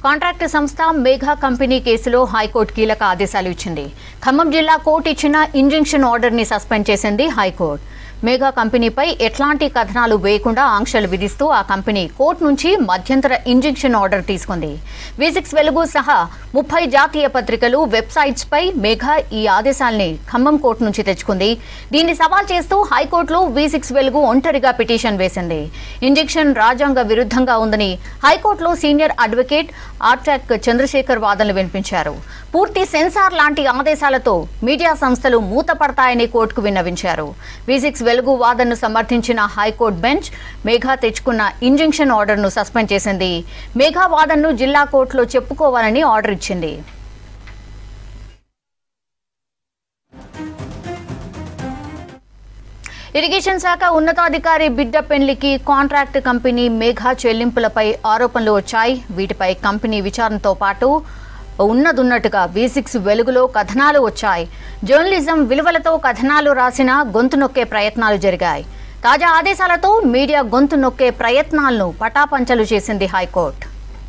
contract సంస్థ Megha company కేసులో high court కీలక ఆదేశాలు ఇచ్చింది ఖమ్మం జిల్లా కోర్టు ఇచ్చిన ఇంజంక్షన్ ఆర్డర్ ని సస్పెండ్ చేసింది హైకోర్టు మేఘా కంపెనీపై ఎట్లాంటి కథనాలు వేయకుండా ఆంక్షలు విధిస్తూ ఆ కంపెనీ కోర్టు నుంచి మధ్యంతర ఇంజెక్షన్ ఆర్డర్ తీసుకుంది విజిక్స్ వెలుగు సహా ముప్పై జాతీయ పత్రికలు వెబ్సైట్స్ పై మేఘా ఈ ఆదేశాల్ని ఖమ్మం కోర్టు నుంచి తెచ్చుకుంది దీన్ని సవాల్ చేస్తూ హైకోర్టులో విజిక్స్ వెలుగు ఒంటరిగా పిటిషన్ వేసింది ఇంజెక్షన్ రాజ్యాంగ విరుద్ధంగా ఉందని హైకోర్టులో సీనియర్ అడ్వకేట్ ఆర్టాక్ చంద్రశేఖర్ వాదనలు వినిపించారు పూర్తి సెన్సార్ లాంటి ఆదేశాలతో మీడియా సంస్థలు మూతపడతాయని కోర్టుకు విన్నవించారు విజిక్స్ వెలుగు వాదనను సమర్థించిన హైకోర్టు బెంచ్ మేఘా తెచ్చుకున్న ఇంజంక్షన్ ఆర్డర్ను సస్పెండ్ చేసింది మేఘా వాదనను జిల్లా కోర్టులో చెప్పుకోవాలని ఆర్డర్ ఇచ్చింది ఇరిగేషన్ శాఖ ఉన్నతాధికారి బిడ్డ పెండ్లికి కాంట్రాక్ట్ కంపెనీ మేఘా చెల్లింపులపై ఆరోపణలు వచ్చాయి వీటిపై కంపెనీ విచారణతో పాటు ఉన్నదున్నట్టుగా బేసిక్స్ వెలుగులో కథనాలు వచ్చాయి జర్నలిజం విలువలతో కథనాలు రాసిన గొంతు నొక్కే ప్రయత్నాలు జరిగాయి తాజా ఆదేశాలతో మీడియా గొంతు నొక్కే ప్రయత్నాలను పటాపంచలు చేసింది హైకోర్టు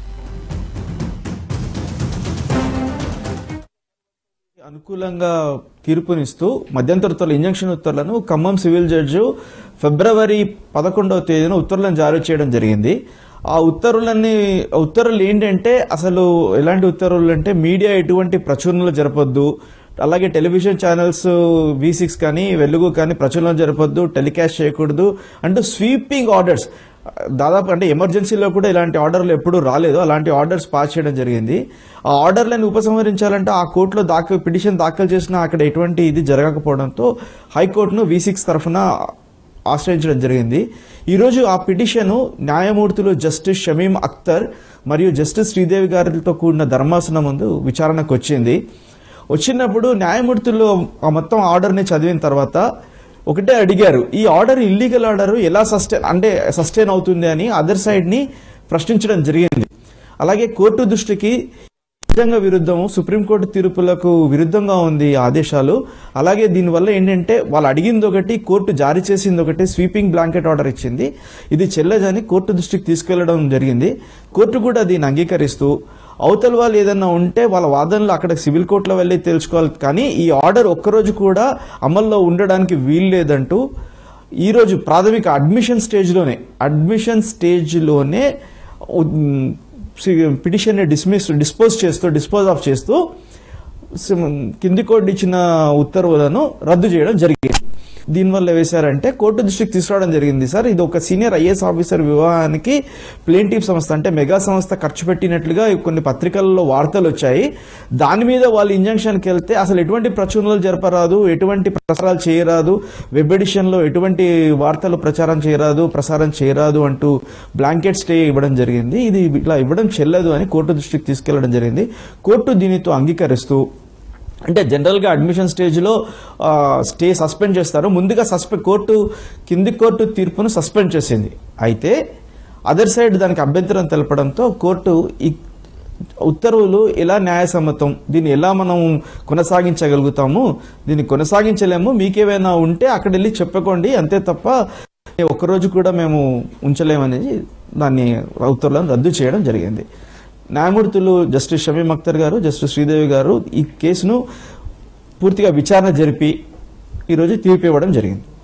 అనుకూలంగా తీర్పునిస్తూ మధ్యంతర ఉత్తర్వులు ఇంజంక్షన్ ఉత్తర్వులను ఖమ్మం సివిల్ జడ్జి ఫిబ్రవరి పదకొండవ తేదీన ఉత్తర్వులను జారీ చేయడం జరిగింది ఆ ఉత్తర్వులన్నీ ఉత్తర్వులు ఏంటంటే అసలు ఎలాంటి ఉత్తర్వులు అంటే మీడియా ఎటువంటి ప్రచురణలు జరపొద్దు అలాగే టెలివిజన్ ఛానల్స్ వి సిక్స్ కానీ వెలుగు కానీ ప్రచురణ జరపొద్దు టెలికాస్ట్ చేయకూడదు అంటూ స్వీపింగ్ ఆర్డర్స్ దాదాపు అంటే ఎమర్జెన్సీలో కూడా ఇలాంటి ఆర్డర్లు ఎప్పుడూ రాలేదు అలాంటి ఆర్డర్స్ పాస్ చేయడం జరిగింది ఆ ఆర్డర్లను ఉపసంహరించాలంటే ఆ కోర్టులో దాఖలు పిటిషన్ దాఖలు చేసిన అక్కడ ఎటువంటి ఇది జరగకపోవడంతో హైకోర్టును వి సిక్స్ తరఫున ఆశ్రయించడం జరిగింది ఈరోజు ఆ పిటిషన్ న్యాయమూర్తులు జస్టిస్ షమీం అఖ్తర్ మరియు జస్టిస్ శ్రీదేవి గారితో కూడిన ధర్మాసనం ముందు విచారణకు వచ్చింది వచ్చినప్పుడు న్యాయమూర్తులు ఆ మొత్తం ఆర్డర్ని చదివిన తర్వాత ఒకటే అడిగారు ఈ ఆర్డర్ ఇల్లీగల్ ఆర్డర్ ఎలా సస్టైన్ అంటే సస్టైన్ అవుతుంది అని అదర్ సైడ్ ని ప్రశ్నించడం జరిగింది అలాగే కోర్టు దృష్టికి రాజ్యాంగ విరుద్ధము సుప్రీంకోర్టు తీర్పులకు విరుద్ధంగా ఉంది ఈ ఆదేశాలు అలాగే దీనివల్ల ఏంటంటే వాళ్ళు అడిగింది ఒకటి కోర్టు జారీ చేసింది ఒకటి స్వీపింగ్ బ్లాంకెట్ ఆర్డర్ ఇచ్చింది ఇది చెల్లదని కోర్టు దృష్టికి తీసుకెళ్లడం జరిగింది కోర్టు కూడా దీన్ని అంగీకరిస్తూ అవతల వాళ్ళు ఏదన్నా ఉంటే వాళ్ళ వాదనలు అక్కడ సివిల్ కోర్టులో వెళ్ళి తెలుసుకోవాలి కానీ ఈ ఆర్డర్ ఒక్కరోజు కూడా అమల్లో ఉండడానికి వీలు లేదంటూ ఈరోజు ప్రాథమిక అడ్మిషన్ స్టేజ్లోనే అడ్మిషన్ స్టేజ్లోనే పిటిషన్ని డిస్మిస్ డిస్పోజ్ చేస్తూ డిస్పోజ్ ఆఫ్ చేస్తూ సిమ్- కింది కోర్టు ఇచ్చిన ఉత్తర్వులను రద్దు చేయడం జరిగింది దీనివల్ల వేశారంటే కోర్టు దృష్టికి తీసుకురావడం జరిగింది సార్ ఇది ఒక సీనియర్ ఐఏఎస్ ఆఫీసర్ వివాహానికి ప్లేంటివ్ సంస్థ అంటే మెగా సంస్థ ఖర్చు పెట్టినట్లుగా కొన్ని పత్రికల్లో వార్తలు వచ్చాయి దాని మీద వాళ్ళు ఇంజంక్షన్కి వెళ్తే అసలు ఎటువంటి ప్రచురణలు జరపరాదు ఎటువంటి ప్రసారాలు చేయరాదు వెబ్ ఎడిషన్లో ఎటువంటి వార్తలు ప్రచారం చేయరాదు ప్రసారం చేయరాదు అంటూ బ్లాంకెట్ స్టే ఇవ్వడం జరిగింది ఇది ఇట్లా ఇవ్వడం చెల్లదు అని కోర్టు దృష్టికి తీసుకెళ్లడం జరిగింది కోర్టు దీనితో అంగీకరిస్తూ అంటే జనరల్గా అడ్మిషన్ స్టేజ్లో ఆ, స్టే సస్పెండ్ చేస్తారు ముందుగా సస్పెండ్ కోర్టు కింది కోర్టు తీర్పును సస్పెండ్ చేసింది అయితే అదర్ సైడ్ దానికి అభ్యంతరం తెలపడంతో కోర్టు ఈ ఉత్తర్వులు ఎలా న్యాయసమ్మతం దీన్ని ఎలా మనం కొనసాగించగలుగుతాము దీన్ని కొనసాగించలేము మీకేమైనా ఉంటే అక్కడ వెళ్ళి చెప్పుకోండి అంతే తప్ప ఒక్కరోజు కూడా మేము ఉంచలేమనేది దాన్ని ఉత్తర్వులను రద్దు చేయడం జరిగింది న్యాయమూర్తులు జస్టిస్ షమీం అఖ్తర్ గారు జస్టిస్ శ్రీదేవి గారు ఈ కేసును పూర్తిగా విచారణ జరిపి ఈరోజు తీర్పు ఇవ్వడం జరిగింది